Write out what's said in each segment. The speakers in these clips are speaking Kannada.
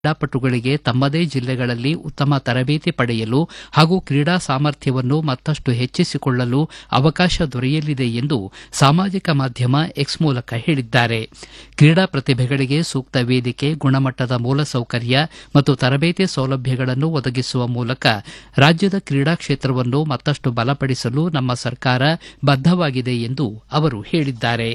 ಕ್ರೀಡಾಪಟುಗಳಿಗೆ ತಮ್ಮದೇ ಜಿಲ್ಲೆಗಳಲ್ಲಿ ಉತ್ತಮ ತರಬೇತಿ ಪಡೆಯಲು ಹಾಗೂ ಕ್ರೀಡಾ ಸಾಮರ್ಥ್ಯವನ್ನು ಮತ್ತಷ್ಟು ಹೆಚ್ಚಿಸಿಕೊಳ್ಳಲು ಅವಕಾಶ ದೊರೆಯಲಿದೆ ಎಂದು ಸಾಮಾಜಿಕ ಮಾಧ್ಯಮ ಎಕ್ಸ್ ಮೂಲಕ ಹೇಳಿದ್ದಾರೆ ಕ್ರೀಡಾ ಪ್ರತಿಭೆಗಳಿಗೆ ಸೂಕ್ತ ವೇದಿಕೆ ಗುಣಮಟ್ಟದ ಮೂಲಸೌಕರ್ಯ ಮತ್ತು ತರಬೇತಿ ಸೌಲಭ್ಯಗಳನ್ನು ಒದಗಿಸುವ ಮೂಲಕ ರಾಜ್ಯದ ಕ್ರೀಡಾ ಕ್ಷೇತ್ರವನ್ನು ಮತ್ತಷ್ಟು ಬಲಪಡಿಸಲು ನಮ್ಮ ಸರ್ಕಾರ ಬದ್ದವಾಗಿದೆ ಎಂದು ಅವರು ಹೇಳಿದ್ದಾರೆ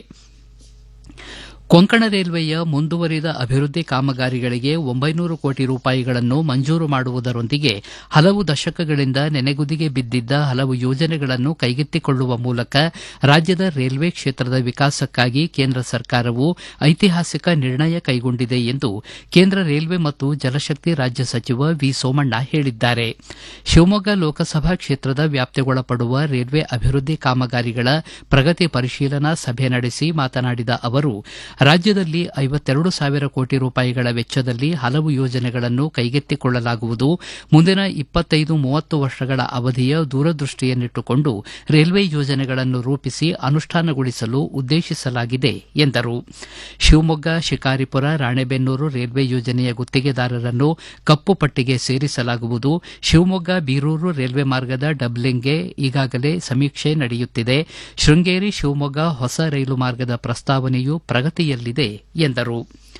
ಕೊಂಕಣ ರೈಲ್ವೆಯ ಮುಂದುವರಿದ ಅಭಿವೃದ್ಧಿ ಕಾಮಗಾರಿಗಳಿಗೆ ಒಂಬೈನೂರು ಕೋಟಿ ರೂಪಾಯಿಗಳನ್ನು ಮಂಜೂರು ಮಾಡುವುದರೊಂದಿಗೆ ಹಲವು ದಶಕಗಳಿಂದ ನೆನೆಗುದಿಗೆ ಬಿದ್ದಿದ್ದ ಹಲವು ಯೋಜನೆಗಳನ್ನು ಕೈಗೆತ್ತಿಕೊಳ್ಳುವ ಮೂಲಕ ರಾಜ್ಯದ ರೈಲ್ವೆ ಕ್ಷೇತ್ರದ ವಿಕಾಸಕ್ಕಾಗಿ ಕೇಂದ್ರ ಸರ್ಕಾರವು ಐತಿಹಾಸಿಕ ನಿರ್ಣಯ ಕೈಗೊಂಡಿದೆ ಎಂದು ಕೇಂದ್ರ ರೈಲ್ವೆ ಮತ್ತು ಜಲಶಕ್ತಿ ರಾಜ್ಯ ಸಚಿವ ವಿ ಸೋಮಣ್ಣ ಹೇಳಿದ್ದಾರೆ ಶಿವಮೊಗ್ಗ ಲೋಕಸಭಾ ಕ್ಷೇತ್ರದ ವ್ಯಾಪ್ತಿಗೊಳಪಡುವ ರೈಲ್ವೆ ಅಭಿವೃದ್ಧಿ ಕಾಮಗಾರಿಗಳ ಪ್ರಗತಿ ಪರಿಶೀಲನಾ ಸಭೆ ನಡೆಸಿ ಮಾತನಾಡಿದ ಅವರು ರಾಜ್ಯದಲ್ಲಿ ಐವತ್ತೆರಡು ಸಾವಿರ ಕೋಟಿ ರೂಪಾಯಿಗಳ ವೆಚ್ಚದಲ್ಲಿ ಹಲವು ಯೋಜನೆಗಳನ್ನು ಕೈಗೆತ್ತಿಕೊಳ್ಳಲಾಗುವುದು ಮುಂದಿನ ಇಪ್ಪತ್ತೈದು ಮೂವತ್ತು ವರ್ಷಗಳ ಅವಧಿಯ ದೂರದೃಷ್ಟಿಯನ್ನಿಟ್ಟುಕೊಂಡು ರೈಲ್ವೆ ಯೋಜನೆಗಳನ್ನು ರೂಪಿಸಿ ಅನುಷ್ಠಾನಗೊಳಿಸಲು ಉದ್ದೇಶಿಸಲಾಗಿದೆ ಎಂದರು ಶಿವಮೊಗ್ಗ ಶಿಕಾರಿಪುರ ರಾಣೆಬೆನ್ನೂರು ರೈಲ್ವೆ ಯೋಜನೆಯ ಗುತ್ತಿಗೆದಾರರನ್ನು ಕಪ್ಪು ಪಟ್ಟಿಗೆ ಸೇರಿಸಲಾಗುವುದು ಶಿವಮೊಗ್ಗ ಬೀರೂರು ರೈಲ್ವೆ ಮಾರ್ಗದ ಡಬ್ಲಿಂಗ್ಗೆ ಈಗಾಗಲೇ ಸಮೀಕ್ಷೆ ನಡೆಯುತ್ತಿದೆ ಶೃಂಗೇರಿ ಶಿವಮೊಗ್ಗ ಹೊಸ ರೈಲು ಮಾರ್ಗದ ಪ್ರಸ್ತಾವನೆಯು ಪ್ರಗತಿಯಲ್ಲಿದೆ ಎಂದರು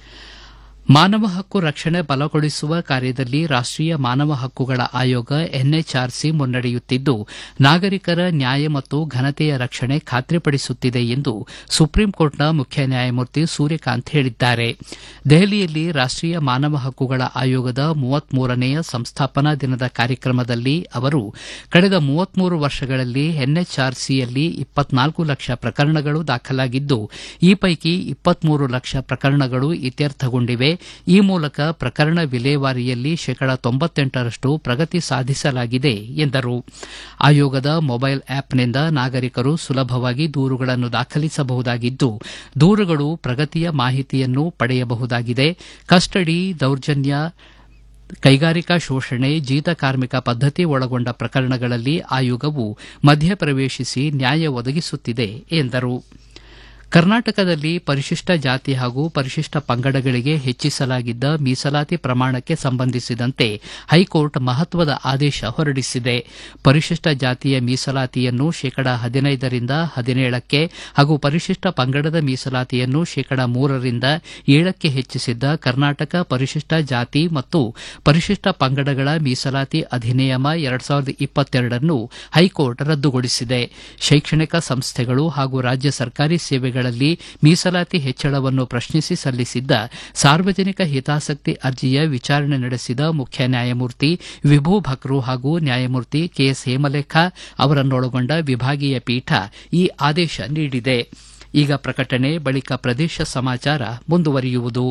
ಮಾನವ ಹಕ್ಕು ರಕ್ಷಣೆ ಬಲಗೊಳಿಸುವ ಕಾರ್ಯದಲ್ಲಿ ರಾಷ್ಟೀಯ ಮಾನವ ಹಕ್ಕುಗಳ ಆಯೋಗ ಎನ್ಎಚ್ಆರ್ಸಿ ಮುನ್ನಡೆಯುತ್ತಿದ್ದು ನಾಗರಿಕರ ನ್ಯಾಯ ಮತ್ತು ಘನತೆಯ ರಕ್ಷಣೆ ಖಾತ್ರಿಪಡಿಸುತ್ತಿದೆ ಎಂದು ಸುಪ್ರೀಂ ಕೋರ್ಟ್ನ ಮುಖ್ಯ ನ್ಯಾಯಮೂರ್ತಿ ಸೂರ್ಯಕಾಂತ್ ಹೇಳಿದ್ದಾರೆ ದೆಹಲಿಯಲ್ಲಿ ರಾಷ್ಟೀಯ ಮಾನವ ಹಕ್ಕುಗಳ ಆಯೋಗದ ಮೂವತ್ಮೂರನೆಯ ಸಂಸ್ಥಾಪನಾ ದಿನದ ಕಾರ್ಯಕ್ರಮದಲ್ಲಿ ಅವರು ಕಳೆದ ಮೂವತ್ಮೂರು ವರ್ಷಗಳಲ್ಲಿ ಎನ್ಎಚ್ಆರ್ಸಿಯಲ್ಲಿ ಇಪ್ಪತ್ನಾಲ್ಕು ಲಕ್ಷ ಪ್ರಕರಣಗಳು ದಾಖಲಾಗಿದ್ದು ಈ ಪೈಕಿ ಇಪ್ಪತ್ಮೂರು ಲಕ್ಷ ಪ್ರಕರಣಗಳು ಇತ್ಯರ್ಥಗೊಂಡಿವೆ ಈ ಮೂಲಕ ಪ್ರಕರಣ ವಿಲೇವಾರಿಯಲ್ಲಿ ಶೇಕಡ ತೊಂಬತ್ತೆಂಟರಷ್ಟು ಪ್ರಗತಿ ಸಾಧಿಸಲಾಗಿದೆ ಎಂದರು ಆಯೋಗದ ಮೊಬೈಲ್ ಆಪ್ನಿಂದ ನಾಗರಿಕರು ಸುಲಭವಾಗಿ ದೂರುಗಳನ್ನು ದಾಖಲಿಸಬಹುದಾಗಿದ್ದು ದೂರುಗಳು ಪ್ರಗತಿಯ ಮಾಹಿತಿಯನ್ನು ಪಡೆಯಬಹುದಾಗಿದೆ ಕಸ್ಟಡಿ ದೌರ್ಜನ್ಯ ಕೈಗಾರಿಕಾ ಶೋಷಣೆ ಜೀತ ಕಾರ್ಮಿಕ ಪದ್ದತಿ ಒಳಗೊಂಡ ಪ್ರಕರಣಗಳಲ್ಲಿ ಆಯೋಗವು ಮಧ್ಯಪ್ರವೇಶಿಸಿ ನ್ಯಾಯ ಒದಗಿಸುತ್ತಿದೆ ಎಂದರು ಕರ್ನಾಟಕದಲ್ಲಿ ಪರಿಶಿಷ್ಟ ಜಾತಿ ಹಾಗೂ ಪರಿಶಿಷ್ಟ ಪಂಗಡಗಳಿಗೆ ಹೆಚ್ಚಿಸಲಾಗಿದ್ದ ಮೀಸಲಾತಿ ಪ್ರಮಾಣಕ್ಕೆ ಸಂಬಂಧಿಸಿದಂತೆ ಹೈಕೋರ್ಟ್ ಮಹತ್ವದ ಆದೇಶ ಹೊರಡಿಸಿದೆ ಪರಿಶಿಷ್ಟ ಜಾತಿಯ ಮೀಸಲಾತಿಯನ್ನು ಶೇಕಡ ಹದಿನೈದರಿಂದ ಹದಿನೇಳಕ್ಕೆ ಹಾಗೂ ಪರಿಶಿಷ್ಟ ಪಂಗಡದ ಮೀಸಲಾತಿಯನ್ನು ಶೇಕಡ ಮೂರರಿಂದ ಏಳಕ್ಕೆ ಹೆಚ್ಚಿಸಿದ್ದ ಕರ್ನಾಟಕ ಪರಿಶಿಷ್ಟ ಜಾತಿ ಮತ್ತು ಪರಿಶಿಷ್ಟ ಪಂಗಡಗಳ ಮೀಸಲಾತಿ ಅಧಿನಿಯಮ ಎರಡ್ ಸಾವಿರದ ಇಪ್ಪತ್ತೆರಡನ್ನು ಹೈಕೋರ್ಟ್ ರದ್ದುಗೊಳಿಸಿದೆ ಶೈಕ್ಷಣಿಕ ಸಂಸ್ಥೆಗಳು ಹಾಗೂ ರಾಜ್ಯ ಸರ್ಕಾರಿ ಸೇವೆಗಳ ಮೀಸಲಾತಿ ಹೆಚ್ಚಳವನ್ನು ಪ್ರಶ್ನಿಸಿ ಸಲ್ಲಿಸಿದ್ದ ಸಾರ್ವಜನಿಕ ಹಿತಾಸಕ್ತಿ ಅರ್ಜಿಯ ವಿಚಾರಣೆ ನಡೆಸಿದ ಮುಖ್ಯ ನ್ಯಾಯಮೂರ್ತಿ ವಿಭು ಭಕ್ರು ಹಾಗೂ ನ್ಯಾಯಮೂರ್ತಿ ಕೆಎಸ್ ಹೇಮಲೇಖ ಅವರನ್ನೊಳಗೊಂಡ ವಿಭಾಗೀಯ ಪೀಠ ಈ ಆದೇಶ ನೀಡಿದೆ ಈಗ ಪ್ರಕಟಣೆ ಬಳಿಕ ಪ್ರದೇಶ ಸಮಾಚಾರ ಮುಂದುವರಿಯುವುದು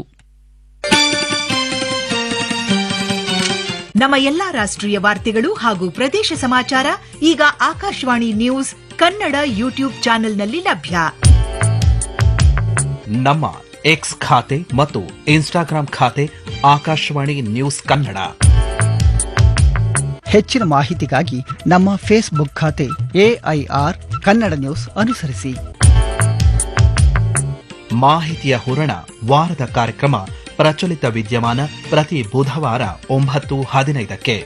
ನಮ್ಮ ಎಲ್ಲಾ ರಾಷ್ಟ್ರೀಯ ವಾರ್ತೆಗಳು ಹಾಗೂ ಪ್ರದೇಶ ಸಮಾಚಾರ ಈಗ ಆಕಾಶವಾಣಿ ನ್ಯೂಸ್ ಕನ್ನಡ ಯೂಟ್ಯೂಬ್ ಚಾನೆಲ್ನಲ್ಲಿ ಲಭ್ಯ ನಮ್ಮ ಎಕ್ಸ್ ಖಾತೆ ಮತ್ತು ಇನ್ಸ್ಟಾಗ್ರಾಂ ಖಾತೆ ಆಕಾಶವಾಣಿ ನ್ಯೂಸ್ ಕನ್ನಡ ಹೆಚ್ಚಿನ ಮಾಹಿತಿಗಾಗಿ ನಮ್ಮ ಫೇಸ್ಬುಕ್ ಖಾತೆ ಎಐಆರ್ ಕನ್ನಡ ನ್ಯೂಸ್ ಅನುಸರಿಸಿ ಮಾಹಿತಿಯ ಹೂರಣ ವಾರದ ಕಾರ್ಯಕ್ರಮ ಪ್ರಚಲಿತ ವಿದ್ಯಮಾನ ಪ್ರತಿ ಬುಧವಾರ ಒಂಬತ್ತು ಹದಿನೈದಕ್ಕೆ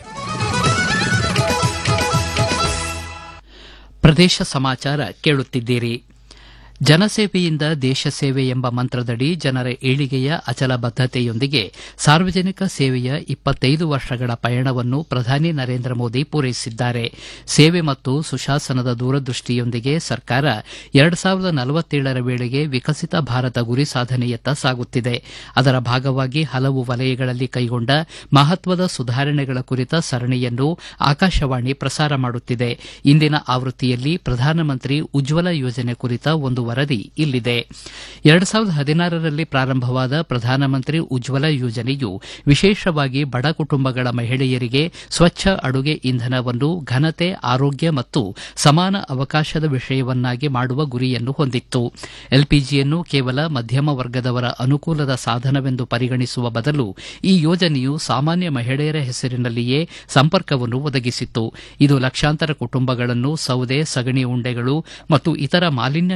ಪ್ರದೇಶ ಸಮಾಚಾರ ಕೇಳುತ್ತಿದ್ದೀರಿ ಜನಸೇವೆಯಿಂದ ದೇಶ ಸೇವೆ ಎಂಬ ಮಂತ್ರದಡಿ ಜನರ ಏಳಿಗೆಯ ಅಚಲ ಬದ್ದತೆಯೊಂದಿಗೆ ಸಾರ್ವಜನಿಕ ಸೇವೆಯ ಇಪ್ಪತ್ತೈದು ವರ್ಷಗಳ ಪಯಣವನ್ನು ಪ್ರಧಾನಿ ನರೇಂದ್ರ ಮೋದಿ ಪೂರೈಸಿದ್ದಾರೆ ಸೇವೆ ಮತ್ತು ಸುಶಾಸನದ ದೂರದೃಷ್ಟಿಯೊಂದಿಗೆ ಸರ್ಕಾರ ಎರಡು ಸಾವಿರದ ನಲವತ್ತೇಳರ ವೇಳೆಗೆ ವಿಕಸಿತ ಭಾರತ ಗುರಿ ಸಾಧನೆಯತ್ತ ಸಾಗುತ್ತಿದೆ ಅದರ ಭಾಗವಾಗಿ ಹಲವು ವಲಯಗಳಲ್ಲಿ ಕೈಗೊಂಡ ಮಹತ್ವದ ಸುಧಾರಣೆಗಳ ಕುರಿತ ಸರಣಿಯನ್ನು ಆಕಾಶವಾಣಿ ಪ್ರಸಾರ ಮಾಡುತ್ತಿದೆ ಇಂದಿನ ಆವೃತ್ತಿಯಲ್ಲಿ ಪ್ರಧಾನಮಂತ್ರಿ ಉಜ್ವಲ ಯೋಜನೆ ಕುರಿತ ಒಂದು ವರದಿ ಇಲ್ಲಿದೆ ಎರಡು ಸಾವಿರದ ಹದಿನಾರರಲ್ಲಿ ಪ್ರಾರಂಭವಾದ ಪ್ರಧಾನಮಂತ್ರಿ ಉಜ್ವಲ ಯೋಜನೆಯು ವಿಶೇಷವಾಗಿ ಬಡ ಕುಟುಂಬಗಳ ಮಹಿಳೆಯರಿಗೆ ಸ್ವಚ್ಛ ಅಡುಗೆ ಇಂಧನವನ್ನು ಘನತೆ ಆರೋಗ್ಯ ಮತ್ತು ಸಮಾನ ಅವಕಾಶದ ವಿಷಯವನ್ನಾಗಿ ಮಾಡುವ ಗುರಿಯನ್ನು ಹೊಂದಿತ್ತು ಎಲ್ಪಿಜಿಯನ್ನು ಕೇವಲ ಮಧ್ಯಮ ವರ್ಗದವರ ಅನುಕೂಲದ ಸಾಧನವೆಂದು ಪರಿಗಣಿಸುವ ಬದಲು ಈ ಯೋಜನೆಯು ಸಾಮಾನ್ಯ ಮಹಿಳೆಯರ ಹೆಸರಿನಲ್ಲಿಯೇ ಸಂಪರ್ಕವನ್ನು ಒದಗಿಸಿತ್ತು ಇದು ಲಕ್ಷಾಂತರ ಕುಟುಂಬಗಳನ್ನು ಸೌದೆ ಸಗಣಿ ಉಂಡೆಗಳು ಮತ್ತು ಇತರ ಮಾಲಿನ್ಯಕಾರಕ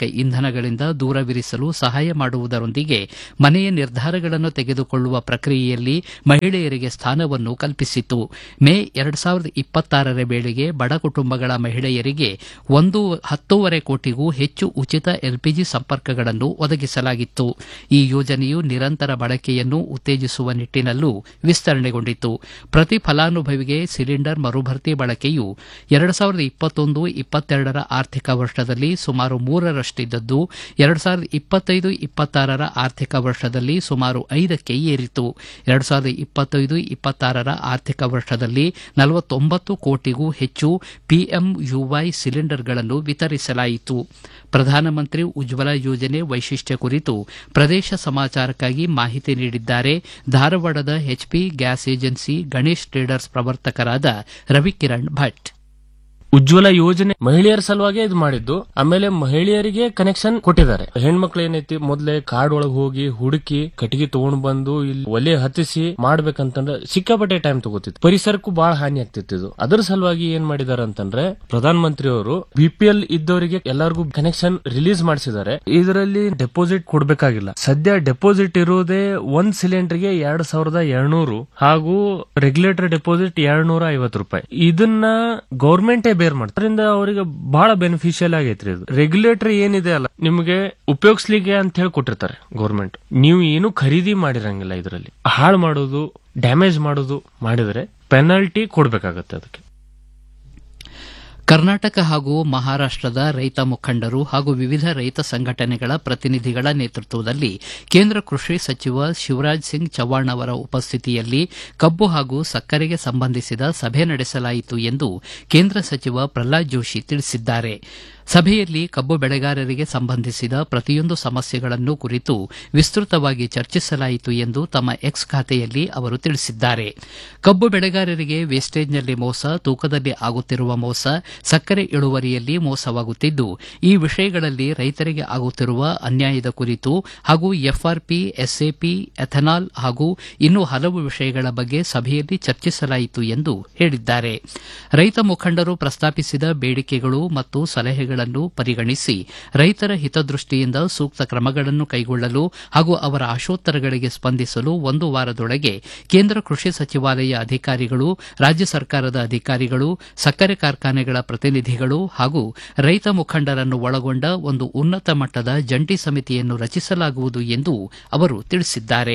ಇಂಧನಗಳಿಂದ ದೂರವಿರಿಸಲು ಸಹಾಯ ಮಾಡುವುದರೊಂದಿಗೆ ಮನೆಯ ನಿರ್ಧಾರಗಳನ್ನು ತೆಗೆದುಕೊಳ್ಳುವ ಪ್ರಕ್ರಿಯೆಯಲ್ಲಿ ಮಹಿಳೆಯರಿಗೆ ಸ್ಥಾನವನ್ನು ಕಲ್ಪಿಸಿತು ಮೇ ಎರಡು ಸಾವಿರದ ಇಪ್ಪತ್ತಾರರ ವೇಳೆಗೆ ಬಡ ಕುಟುಂಬಗಳ ಮಹಿಳೆಯರಿಗೆ ಒಂದು ಹತ್ತೂವರೆ ಕೋಟಿಗೂ ಹೆಚ್ಚು ಉಚಿತ ಎಲ್ಪಿಜಿ ಸಂಪರ್ಕಗಳನ್ನು ಒದಗಿಸಲಾಗಿತ್ತು ಈ ಯೋಜನೆಯು ನಿರಂತರ ಬಳಕೆಯನ್ನು ಉತ್ತೇಜಿಸುವ ನಿಟ್ಟಿನಲ್ಲೂ ವಿಸ್ತರಣೆಗೊಂಡಿತು ಪ್ರತಿ ಫಲಾನುಭವಿಗೆ ಸಿಲಿಂಡರ್ ಮರುಭರ್ತಿ ಬಳಕೆಯು ಎರಡು ಸಾವಿರದ ಇಪ್ಪತ್ತೊಂದು ಇಪ್ಪತ್ತೆರಡರ ಆರ್ಥಿಕ ವರ್ಷದಲ್ಲಿ ಸುಮಾರು ಮೂರರಷ್ಟಿದ್ದದ್ದು ಎರಡು ಸಾವಿರದ ಇಪ್ಪತ್ತೈದು ಇಪ್ಪತ್ತಾರರ ಆರ್ಥಿಕ ವರ್ಷದಲ್ಲಿ ಸುಮಾರು ಐದಕ್ಕೆ ಏರಿತು ಎರಡು ಸಾವಿರದ ಇಪ್ಪತ್ತೈದು ಇಪ್ಪತ್ತಾರರ ಆರ್ಥಿಕ ವರ್ಷದಲ್ಲಿ ನಲವತ್ತೊಂಬತ್ತು ಕೋಟಿಗೂ ಹೆಚ್ಚು ಪಿಎಂಯುವೈ ಸಿಲಿಂಡರ್ಗಳನ್ನು ವಿತರಿಸಲಾಯಿತು ಪ್ರಧಾನಮಂತ್ರಿ ಉಜ್ವಲ ಯೋಜನೆ ವೈಶಿಷ್ಟ್ಯ ಕುರಿತು ಪ್ರದೇಶ ಸಮಾಚಾರಕ್ಕಾಗಿ ಮಾಹಿತಿ ನೀಡಿದ್ದಾರೆ ಧಾರವಾಡದ HP gas agency Ganesh traders ಪ್ರವರ್ತಕರಾದ ರವಿಕಿರಣ್ ಭಟ್ ಉಜ್ವಲ ಯೋಜನೆ ಮಹಿಳೆಯರ ಸಲುವಾಗಿ ಇದು ಮಾಡಿದ್ದು ಆಮೇಲೆ ಮಹಿಳೆಯರಿಗೆ ಕನೆಕ್ಷನ್ ಕೊಟ್ಟಿದ್ದಾರೆ ಹೆಣ್ಮಕ್ಳು ಏನೈತಿ ಮೊದ್ಲೇ ಕಾಡ್ ಒಳಗ್ ಹೋಗಿ ಹುಡುಕಿ ಕಟ್ಟಿಗೆ ತಗೊಂಡ್ ಬಂದು ಇಲ್ಲಿ ಒಲೆ ಹತ್ತಿಸಿ ಮಾಡ್ಬೇಕಂತಂದ್ರೆ ಸಿಕ್ಕಾಪಟ್ಟೆ ಟೈಮ್ ತಗೋತಿತ್ತು ಪರಿಸರಕ್ಕೂ ಬಹಳ ಹಾನಿ ಆಗ್ತಿತ್ತು ಇದು ಅದ್ರ ಸಲುವಾಗಿ ಏನ್ ಮಾಡಿದಾರೆ ಅಂತಂದ್ರೆ ಪ್ರಧಾನ ಮಂತ್ರಿ ಅವರು ಬಿಪಿಎಲ್ ಇದ್ದವರಿಗೆ ಎಲ್ಲರಿಗೂ ಕನೆಕ್ಷನ್ ರಿಲೀಸ್ ಮಾಡಿಸಿದ್ದಾರೆ ಇದರಲ್ಲಿ ಡೆಪಾಸಿಟ್ ಕೊಡ್ಬೇಕಾಗಿಲ್ಲ ಸದ್ಯ ಡೆಪಾಸಿಟ್ ಇರುವುದೇ ಒಂದ್ ಸಿಲಿಂಡರ್ಗೆ ಎರಡ್ ಸಾವಿರದ ಎರಡ್ನೂರು ಹಾಗೂ ರೆಗ್ಯುಲೇಟರ್ ಡೆಪಾಸಿಟ್ ಎರಡ್ನೂರ ಐವತ್ತು ರೂಪಾಯಿ ಇದನ್ನ ಗೌರ್ಮೆಂಟೇ ಬೇರ್ ಮಾಡ್ತಾರೆ ಅದರಿಂದ ಅವರಿಗೆ ಬಹಳ ಬೆನಿಫಿಷಿಯಲ್ ಆಗೈತ್ರಿ ಇದು ರೆಗ್ಯುಲೇಟರ್ ಏನಿದೆ ಅಲ್ಲ ನಿಮಗೆ ಉಪಯೋಗಿಸ್ಲಿಕ್ಕೆ ಅಂತ ಹೇಳಿ ಕೊಟ್ಟಿರ್ತಾರೆ ಗೌರ್ಮೆಂಟ್ ನೀವು ಏನು ಖರೀದಿ ಮಾಡಿರಂಗಿಲ್ಲ ಇದರಲ್ಲಿ ಹಾಳು ಮಾಡೋದು ಡ್ಯಾಮೇಜ್ ಮಾಡೋದು ಮಾಡಿದರೆ ಪೆನಾಲ್ಟಿ ಕೊಡ್ಬೇಕಾಗತ್ತೆ ಅದಕ್ಕೆ ಕರ್ನಾಟಕ ಹಾಗೂ ಮಹಾರಾಷ್ಟದ ರೈತ ಮುಖಂಡರು ಹಾಗೂ ವಿವಿಧ ರೈತ ಸಂಘಟನೆಗಳ ಪ್ರತಿನಿಧಿಗಳ ನೇತೃತ್ವದಲ್ಲಿ ಕೇಂದ್ರ ಕೃಷಿ ಸಚಿವ ಶಿವರಾಜ್ ಸಿಂಗ್ ಚೌಹಾಣ್ ಅವರ ಉಪಸ್ಥಿತಿಯಲ್ಲಿ ಕಬ್ಬು ಹಾಗೂ ಸಕ್ಕರೆಗೆ ಸಂಬಂಧಿಸಿದ ಸಭೆ ನಡೆಸಲಾಯಿತು ಎಂದು ಕೇಂದ್ರ ಸಚಿವ ಪ್ರಹ್ಲಾದ್ ಜೋಶಿ ತಿಳಿಸಿದ್ದಾರೆ ಸಭೆಯಲ್ಲಿ ಕಬ್ಬು ಬೆಳೆಗಾರರಿಗೆ ಸಂಬಂಧಿಸಿದ ಪ್ರತಿಯೊಂದು ಸಮಸ್ಯೆಗಳನ್ನು ಕುರಿತು ವಿಸ್ತೃತವಾಗಿ ಚರ್ಚಿಸಲಾಯಿತು ಎಂದು ತಮ್ಮ ಎಕ್ಸ್ ಖಾತೆಯಲ್ಲಿ ಅವರು ತಿಳಿಸಿದ್ದಾರೆ ಕಬ್ಬು ಬೆಳೆಗಾರರಿಗೆ ವೇಸ್ಟೇಜ್ನಲ್ಲಿ ಮೋಸ ತೂಕದಲ್ಲಿ ಆಗುತ್ತಿರುವ ಮೋಸ ಸಕ್ಕರೆ ಇಳುವರಿಯಲ್ಲಿ ಮೋಸವಾಗುತ್ತಿದ್ದು ಈ ವಿಷಯಗಳಲ್ಲಿ ರೈತರಿಗೆ ಆಗುತ್ತಿರುವ ಅನ್ಯಾಯದ ಕುರಿತು ಹಾಗೂ ಎಫ್ಆರ್ಪಿ ಎಸ್ಎಪಿ ಎಥನಾಲ್ ಹಾಗೂ ಇನ್ನೂ ಹಲವು ವಿಷಯಗಳ ಬಗ್ಗೆ ಸಭೆಯಲ್ಲಿ ಚರ್ಚಿಸಲಾಯಿತು ಎಂದು ಹೇಳಿದ್ದಾರೆ ರೈತ ಮುಖಂಡರು ಪ್ರಸ್ತಾಪಿಸಿದ ಬೇಡಿಕೆಗಳು ಮತ್ತು ಸಲಹೆಗಳನ್ನು ಪರಿಗಣಿಸಿ ರೈತರ ಹಿತದೃಷ್ಟಿಯಿಂದ ಸೂಕ್ತ ಕ್ರಮಗಳನ್ನು ಕೈಗೊಳ್ಳಲು ಹಾಗೂ ಅವರ ಆಶೋತ್ತರಗಳಿಗೆ ಸ್ಪಂದಿಸಲು ಒಂದು ವಾರದೊಳಗೆ ಕೇಂದ್ರ ಕೃಷಿ ಸಚಿವಾಲಯ ಅಧಿಕಾರಿಗಳು ರಾಜ್ಯ ಸರ್ಕಾರದ ಅಧಿಕಾರಿಗಳು ಸಕ್ಕರೆ ಕಾರ್ಖಾನೆಗಳ ಪ್ರತಿನಿಧಿಗಳು ಹಾಗೂ ರೈತ ಮುಖಂಡರನ್ನು ಒಳಗೊಂಡ ಒಂದು ಉನ್ನತ ಮಟ್ಟದ ಜಂಟಿ ಸಮಿತಿಯನ್ನು ರಚಿಸಲಾಗುವುದು ಎಂದು ಅವರು ತಿಳಿಸಿದ್ದಾರೆ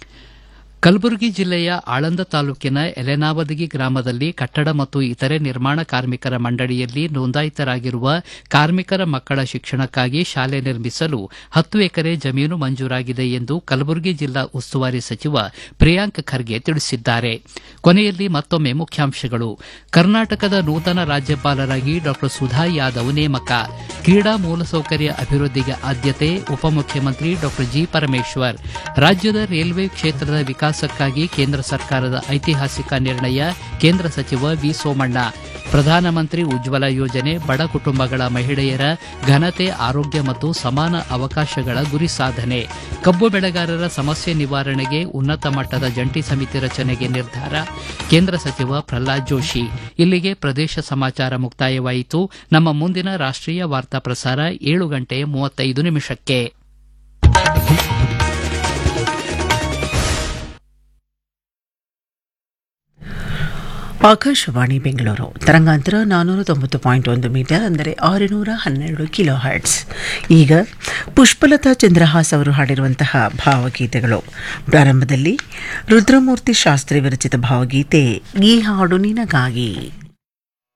ಕಲಬುರಗಿ ಜಿಲ್ಲೆಯ ಆಳಂದ ತಾಲೂಕಿನ ಎಲೆನಾವದಗಿ ಗ್ರಾಮದಲ್ಲಿ ಕಟ್ಟಡ ಮತ್ತು ಇತರೆ ನಿರ್ಮಾಣ ಕಾರ್ಮಿಕರ ಮಂಡಳಿಯಲ್ಲಿ ನೋಂದಾಯಿತರಾಗಿರುವ ಕಾರ್ಮಿಕರ ಮಕ್ಕಳ ಶಿಕ್ಷಣಕ್ಕಾಗಿ ಶಾಲೆ ನಿರ್ಮಿಸಲು ಹತ್ತು ಎಕರೆ ಜಮೀನು ಮಂಜೂರಾಗಿದೆ ಎಂದು ಕಲಬುರಗಿ ಜಿಲ್ಲಾ ಉಸ್ತುವಾರಿ ಸಚಿವ ಪ್ರಿಯಾಂಕ್ ಖರ್ಗೆ ತಿಳಿಸಿದ್ದಾರೆ ಕೊನೆಯಲ್ಲಿ ಮತ್ತೊಮ್ಮೆ ಮುಖ್ಯಾಂಶಗಳು ಕರ್ನಾಟಕದ ನೂತನ ರಾಜ್ಯಪಾಲರಾಗಿ ಡಾ ಸುಧಾ ಯಾದವ್ ನೇಮಕ ಕ್ರೀಡಾ ಮೂಲಸೌಕರ್ಯ ಅಭಿವೃದ್ಧಿಗೆ ಆದ್ಯತೆ ಉಪಮುಖ್ಯಮಂತ್ರಿ ಡಾ ಜಿ ಪರಮೇಶ್ವರ್ ರಾಜ್ಯದ ರೈಲ್ವೆ ಕ್ಷೇತ್ರದ ವಿಕಾಸಕ್ಕಾಗಿ ಕೇಂದ್ರ ಸರ್ಕಾರದ ಐತಿಹಾಸಿಕ ನಿರ್ಣಯ ಕೇಂದ್ರ ಸಚಿವ ವಿ ಸೋಮಣ್ಣ ಪ್ರಧಾನಮಂತ್ರಿ ಉಜ್ವಲ ಯೋಜನೆ ಬಡ ಕುಟುಂಬಗಳ ಮಹಿಳೆಯರ ಘನತೆ ಆರೋಗ್ಯ ಮತ್ತು ಸಮಾನ ಅವಕಾಶಗಳ ಗುರಿ ಸಾಧನೆ ಕಬ್ಬು ಬೆಳೆಗಾರರ ಸಮಸ್ಯೆ ನಿವಾರಣೆಗೆ ಉನ್ನತ ಮಟ್ಟದ ಜಂಟಿ ಸಮಿತಿ ರಚನೆಗೆ ನಿರ್ಧಾರ ಕೇಂದ್ರ ಸಚಿವ ಪ್ರಹ್ಲಾದ್ ಜೋಶಿ ಇಲ್ಲಿಗೆ ಪ್ರದೇಶ ಸಮಾಚಾರ ಮುಕ್ತಾಯವಾಯಿತು ನಮ್ಮ ಮುಂದಿನ ರಾಷ್ಟೀಯ ವಾರ್ತಾ ಪ್ರಸಾರ ಏಳು ಗಂಟೆ ಮೂವತ್ತೈದು ನಿಮಿಷಕ್ಕೆ ಆಕಾಶವಾಣಿ ಬೆಂಗಳೂರು ತರಂಗಾಂತರ ನಾನ್ನೂರ ತೊಂಬತ್ತು ಪಾಯಿಂಟ್ ಒಂದು ಮೀಟರ್ ಅಂದರೆ ಆರುನೂರ ಹನ್ನೆರಡು ಕಿಲೋ ಹರ್ಟ್ಸ್ ಈಗ ಪುಷ್ಪಲತಾ ಚಂದ್ರಹಾಸ್ ಅವರು ಹಾಡಿರುವಂತಹ ಭಾವಗೀತೆಗಳು ಪ್ರಾರಂಭದಲ್ಲಿ ರುದ್ರಮೂರ್ತಿ ಶಾಸ್ತ್ರಿ ವಿರಚಿತ ಭಾವಗೀತೆ ಈ ಹಾಡು ನಿನಗಾಗಿ